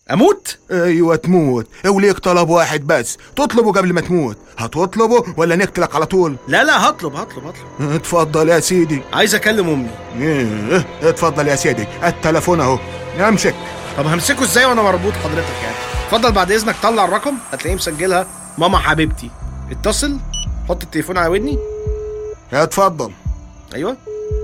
اموت ايوه تموت وليك طلب واحد بس تطلبه قبل ما تموت هتطلبه ولا نقتلك على طول لا لا هطلب هطلب هطلب اتفضل يا سيدي عايز اكلم امي ايه اتفضل يا سيدي التليفون اهو امسك طب همسكه ازاي وانا مربوط حضرتك يعني اتفضل بعد اذنك طلع الرقم هتلاقيه مسجلها ماما حبيبتي اتصل حط التليفون على ودني اتفضل ايوه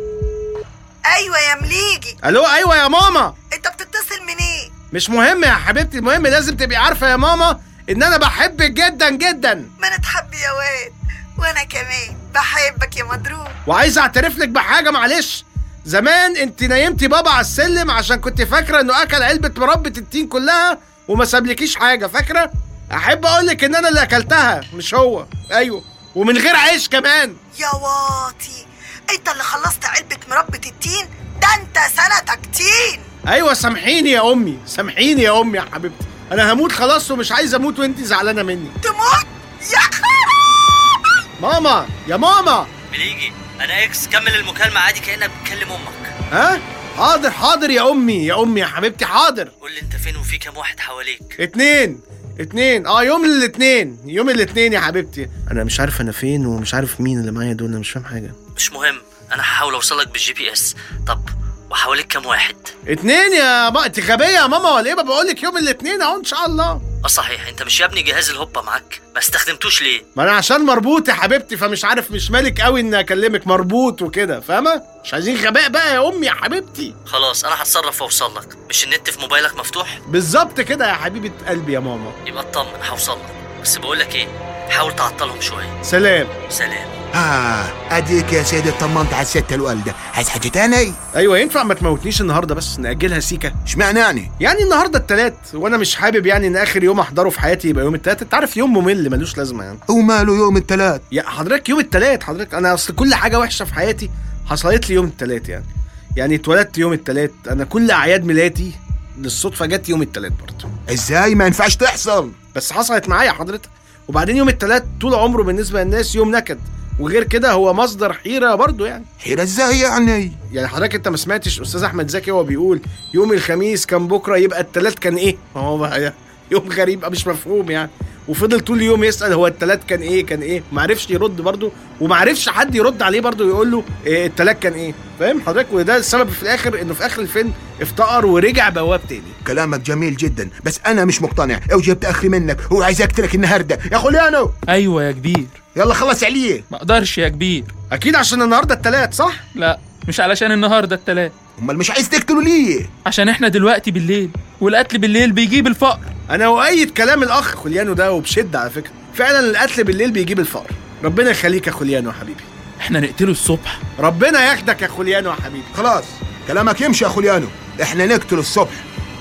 ايوه يا مليجي الو ايوه يا ماما انت بتتصل منين مش مهم يا حبيبتي المهم لازم تبقي عارفه يا ماما ان انا بحبك جدا جدا ما نتحب يا واد وانا كمان بحبك يا مضروب وعايز اعترف لك بحاجه معلش زمان انت نيمتي بابا على السلم عشان كنت فاكره انه اكل علبه مربى التين كلها وما سابلكيش حاجه فاكره احب اقول لك ان انا اللي اكلتها مش هو ايوه ومن غير عيش كمان يا واطي انت اللي خلصت علبة مربى التين ده انت سنتك تين ايوه سامحيني يا امي سامحيني يا امي يا حبيبتي انا هموت خلاص ومش عايز اموت وانت زعلانه مني تموت يا خرابي ماما يا ماما مليجي انا اكس كمل المكالمه عادي كانك بتكلم امك ها حاضر حاضر يا امي يا امي يا حبيبتي حاضر قول لي انت فين وفي كام واحد حواليك اتنين اتنين اه يوم الاثنين يوم الاثنين يا حبيبتي انا مش عارف انا فين ومش عارف مين اللي معايا دول انا مش فاهم حاجه مش مهم انا هحاول اوصلك بالجي بي اس طب وحواليك كام واحد اتنين يا ما انت غبيه يا ماما ولا ايه بقول لك يوم الاثنين اهو ان شاء الله اه صحيح انت مش يا ابني جهاز الهوبا معاك ما استخدمتوش ليه ما انا عشان مربوط يا حبيبتي فمش عارف مش مالك قوي اني اكلمك مربوط وكده فاهمه مش عايزين غباء بقى يا امي يا حبيبتي خلاص انا هتصرف واوصل لك مش النت في موبايلك مفتوح بالظبط كده يا حبيبه قلبي يا ماما يبقى اطمن هوصل لك بس بقول لك ايه حاول تعطلهم شويه سلام سلام اه اديك يا سيدي اطمنت على الست الوالده عايز حاجه تاني ايوه ينفع ما تموتنيش النهارده بس ناجلها سيكه اشمعنى يعني يعني النهارده التلات وانا مش حابب يعني ان اخر يوم احضره في حياتي يبقى يوم التلات انت عارف يوم ممل ملوش لازمه يعني وماله يوم التلات يا حضرتك يوم التلات حضرتك انا اصل كل حاجه وحشه في حياتي حصلت لي يوم التلات يعني يعني اتولدت يوم التلات انا كل اعياد ميلادي للصدفه جت يوم التلات برضه ازاي ما ينفعش تحصل بس حصلت معايا حضرتك وبعدين يوم التلات طول عمره بالنسبه للناس يوم نكد وغير كده هو مصدر حيره برضه يعني حيرة ازاي يعني يعني حضرتك انت ما سمعتش استاذ احمد زكي هو بيقول يوم الخميس كان بكره يبقى التلات كان ايه ما هو بقى يوم غريب مش مفهوم يعني وفضل طول اليوم يسال هو التلات كان ايه كان ايه ما عرفش يرد برضه وما عرفش حد يرد عليه برضه يقول له إيه التلات كان ايه فاهم حضرتك وده السبب في الاخر انه في اخر الفيلم افتقر ورجع بواب تاني كلامك جميل جدا بس انا مش مقتنع او جبت اخري منك وعايز اقتلك النهارده يا خليانو ايوه يا كبير يلا خلص عليه ما اقدرش يا كبير اكيد عشان النهارده التلات صح لا مش علشان النهارده التلات امال مش عايز تقتله ليه عشان احنا دلوقتي بالليل والقتل بالليل بيجيب الفقر انا اؤيد كلام الاخ خليانو ده وبشده على فكره فعلا القتل بالليل بيجيب الفقر ربنا يخليك يا خليانو يا حبيبي احنا نقتله الصبح ربنا ياخدك يا خليانو يا حبيبي خلاص كلامك يمشي يا خليانو احنا نقتله الصبح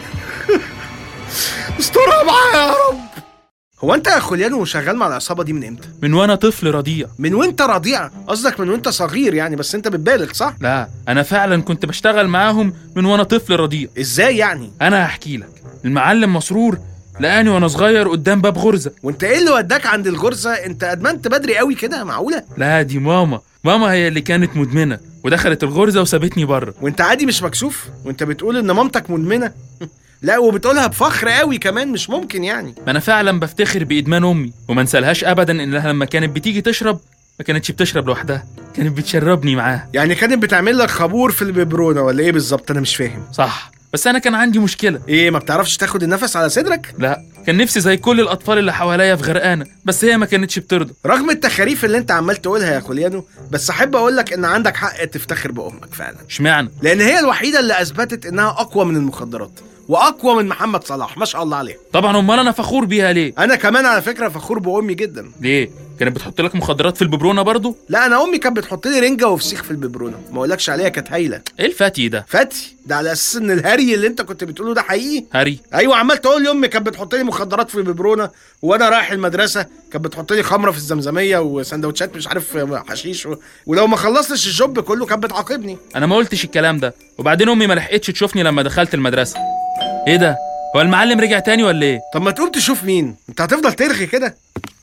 استرها معايا يا رب هو انت يا خليانو شغال مع العصابه دي من امتى من وانا طفل رضيع من وانت رضيع قصدك من وانت صغير يعني بس انت بتبالغ صح لا انا فعلا كنت بشتغل معاهم من وانا طفل رضيع ازاي يعني انا هحكي لك المعلم مسرور لقاني وانا صغير قدام باب غرزه وانت ايه اللي وداك عند الغرزه انت ادمنت بدري قوي كده معقوله لا دي ماما ماما هي اللي كانت مدمنه ودخلت الغرزه وسابتني بره وانت عادي مش مكسوف وانت بتقول ان مامتك مدمنه لا وبتقولها بفخر قوي كمان مش ممكن يعني ما انا فعلا بفتخر بادمان امي وما انسالهاش ابدا انها لما كانت بتيجي تشرب ما كانتش بتشرب لوحدها كانت بتشربني معاها يعني كانت بتعمل لك خابور في الببرونه ولا ايه بالظبط انا مش فاهم صح بس انا كان عندي مشكله ايه ما بتعرفش تاخد النفس على صدرك لا كان نفسي زي كل الاطفال اللي حواليا في غرقانه بس هي ما كانتش بترضى رغم التخاريف اللي انت عمال تقولها يا خليانو بس احب اقول لك ان عندك حق تفتخر بامك فعلا اشمعنى لان هي الوحيده اللي اثبتت انها اقوى من المخدرات واقوى من محمد صلاح ما شاء الله عليه طبعا امال انا فخور بيها ليه انا كمان على فكره فخور بامي جدا ليه كانت بتحط لك مخدرات في الببرونه برضو لا انا امي كانت بتحط لي رنجه وفسيخ في الببرونه ما اقولكش عليها كانت هايله ايه الفتي ده فتي ده على اساس ان الهري اللي انت كنت بتقوله ده حقيقي هري ايوه عمال تقول لي امي كانت بتحط لي مخدرات في الببرونه وانا رايح المدرسه كانت بتحط لي خمره في الزمزميه وسندوتشات مش عارف حشيش و... ولو ما خلصتش الجوب كله كانت بتعاقبني انا ما قلتش الكلام ده وبعدين امي ما لحقتش تشوفني لما دخلت المدرسه ايه ده هو المعلم رجع تاني ولا ايه طب ما تقوم تشوف مين انت هتفضل ترغي كده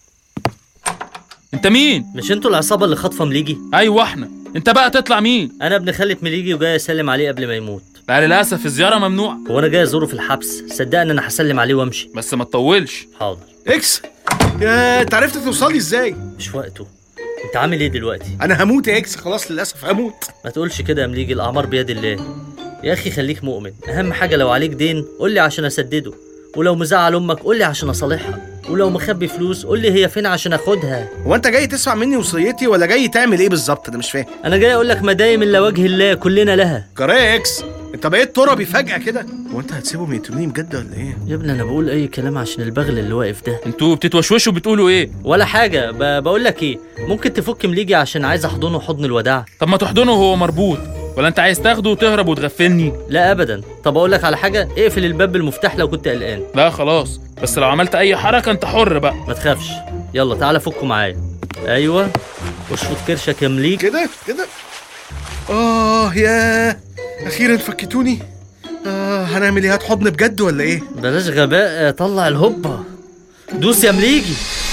انت مين مش انتوا العصابه اللي خاطفه مليجي ايوه احنا انت بقى تطلع مين انا ابن خالة مليجي وجاي اسلم عليه قبل ما يموت لا للاسف الزياره ممنوع هو انا جاي ازوره في الحبس صدقني انا هسلم عليه وامشي بس ما تطولش حاضر اكس يا انت عرفت توصل لي ازاي مش وقته انت عامل ايه دلوقتي انا هموت يا اكس خلاص للاسف هموت ما تقولش كده يا مليجي الاعمار بيد الله يا اخي خليك مؤمن اهم حاجه لو عليك دين قول لي عشان اسدده ولو مزعل امك قول لي عشان اصالحها ولو مخبي فلوس قول لي هي فين عشان اخدها هو انت جاي تسمع مني وصيتي ولا جاي تعمل ايه بالظبط انا مش فاهم انا جاي اقول لك مدايم الا وجه الله كلنا لها جرايه يا اكس انت بقيت تربي فجاه كده هو انت هتسيبهم يقتلوني بجد ولا ايه يا ابني انا بقول اي كلام عشان البغل اللي واقف ده انتوا بتتوشوشوا بتقولوا ايه ولا حاجه ب... بقول لك ايه ممكن تفك مليجي عشان عايز احضنه حضن الوداع طب ما تحضنه وهو مربوط ولا انت عايز تاخده وتهرب وتغفلني لا ابدا طب اقول لك على حاجه اقفل الباب بالمفتاح لو كنت قلقان لا خلاص بس لو عملت اي حركه انت حر بقى ما تخافش يلا تعالى فكه معايا ايوه اشفط كرشك يا مليك كده كده اه يا اخيرا فكتوني آه هنعمل ايه هتحضن بجد ولا ايه بلاش غباء طلع الهوبا دوس يا مليجي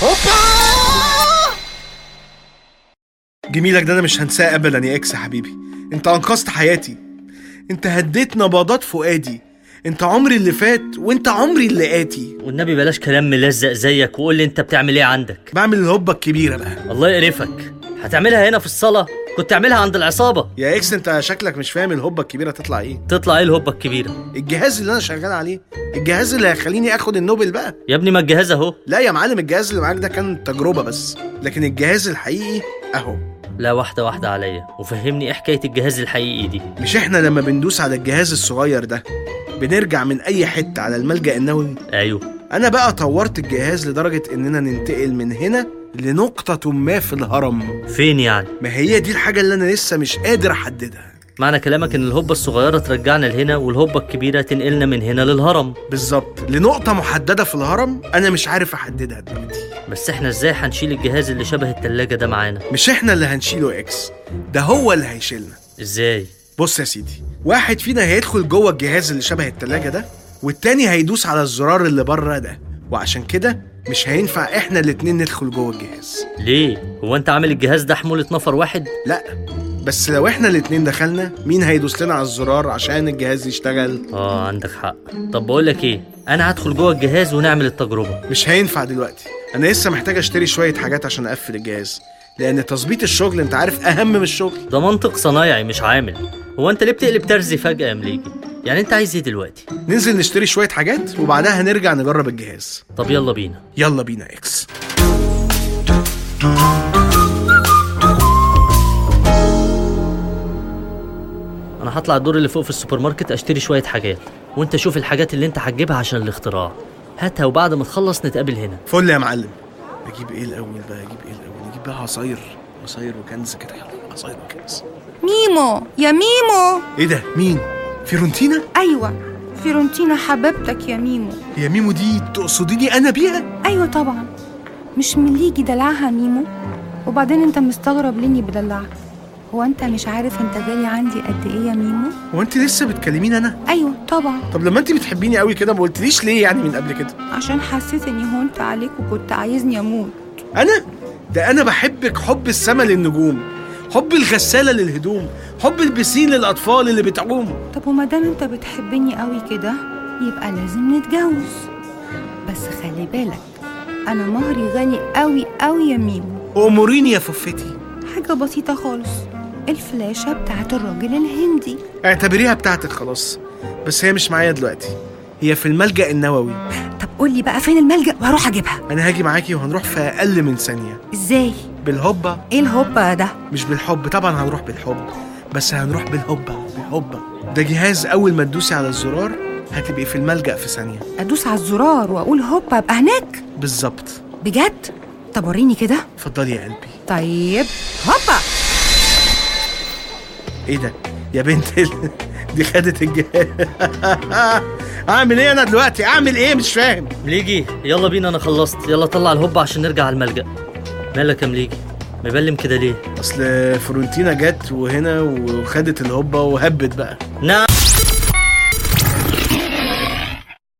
جميلك ده انا مش هنساه ابدا يا اكس يا حبيبي انت انقذت حياتي انت هديت نبضات فؤادي انت عمري اللي فات وانت عمري اللي اتي والنبي بلاش كلام ملزق زيك وقول لي انت بتعمل ايه عندك بعمل الهوبه الكبيره بقى الله يقرفك هتعملها هنا في الصاله كنت تعملها عند العصابه يا اكس انت شكلك مش فاهم الهوبه الكبيره تطلع ايه تطلع ايه الهوبا الكبيره الجهاز اللي انا شغال عليه الجهاز اللي هيخليني اخد النوبل بقى يا ابني ما الجهاز اهو لا يا معلم الجهاز اللي معاك ده كان تجربه بس لكن الجهاز الحقيقي اهو لا واحده واحده عليا وفهمني ايه حكايه الجهاز الحقيقي دي مش احنا لما بندوس على الجهاز الصغير ده بنرجع من اي حته على الملجا النووي ايوه انا بقى طورت الجهاز لدرجه اننا ننتقل من هنا لنقطه ما في الهرم فين يعني ما هي دي الحاجه اللي انا لسه مش قادر احددها معنى كلامك ان الهوبا الصغيره ترجعنا لهنا والهوبا الكبيره تنقلنا من هنا للهرم بالظبط لنقطه محدده في الهرم انا مش عارف احددها دلوقتي بس احنا ازاي هنشيل الجهاز اللي شبه التلاجة ده معانا مش احنا اللي هنشيله اكس ده هو اللي هيشيلنا ازاي بص يا سيدي واحد فينا هيدخل جوه الجهاز اللي شبه التلاجة ده والتاني هيدوس على الزرار اللي بره ده وعشان كده مش هينفع احنا الاتنين ندخل جوه الجهاز ليه هو انت عامل الجهاز ده حمولة نفر واحد لا بس لو احنا الاتنين دخلنا مين هيدوس لنا على الزرار عشان الجهاز يشتغل اه عندك حق طب بقول لك ايه انا هدخل جوه الجهاز ونعمل التجربه مش هينفع دلوقتي انا لسه محتاج اشتري شويه حاجات عشان اقفل الجهاز لان تظبيط الشغل انت عارف اهم من الشغل ده منطق صنايعي مش عامل هو انت ليه بتقلب ترزي فجاه يا مليجي يعني انت عايز ايه دلوقتي ننزل نشتري شويه حاجات وبعدها هنرجع نجرب الجهاز طب يلا بينا يلا بينا اكس انا هطلع الدور اللي فوق في السوبر ماركت اشتري شويه حاجات وانت شوف الحاجات اللي انت هتجيبها عشان الاختراع هاتها وبعد ما تخلص نتقابل هنا فل يا معلم اجيب ايه الاول بقى اجيب ايه الاول نجيب بقى عصاير عصاير وكنز كده يلا عصاير وكنز ميمو يا ميمو ايه ده مين فيرونتينا ايوه فيرونتينا حبيبتك يا ميمو يا ميمو دي تقصديني انا بيها ايوه طبعا مش مليجي دلعها ميمو وبعدين انت مستغرب لاني بدلعك هو انت مش عارف انت غالي عندي قد ايه يا ميمو هو انت لسه بتكلميني انا ايوه طبعا طب لما انت بتحبيني قوي كده ما قلتليش ليه يعني من قبل كده عشان حسيت اني هونت عليك وكنت عايزني اموت انا ده انا بحبك حب السما للنجوم حب الغساله للهدوم حب البسين للاطفال اللي بتعوم طب وما دام انت بتحبني قوي كده يبقى لازم نتجوز بس خلي بالك انا مهري غالي قوي قوي يا ميمو اموريني يا ففتي حاجه بسيطه خالص الفلاشه بتاعت الراجل الهندي اعتبريها بتاعتك خلاص بس هي مش معايا دلوقتي هي في الملجأ النووي طب قولي بقى فين الملجأ وهروح اجيبها انا هاجي معاكي وهنروح في اقل من ثانيه ازاي بالهوبا ايه الهوبا ده مش بالحب طبعا هنروح بالحب بس هنروح بالهوبا بالهوبا ده جهاز اول ما تدوسي على الزرار هتبقي في الملجأ في ثانيه ادوس على الزرار واقول هوبا ابقى هناك بالظبط بجد طب وريني كده اتفضلي يا قلبي طيب هوبا ايه ده يا بنت ال... دي خدت الجهاز اعمل ايه انا دلوقتي اعمل ايه مش فاهم مليجي يلا بينا انا خلصت يلا طلع الهوبا عشان نرجع على الملجأ مالك يا مليجي مبلم كده ليه اصل فرونتينا جت وهنا وخدت الهوبا وهبت بقى نعم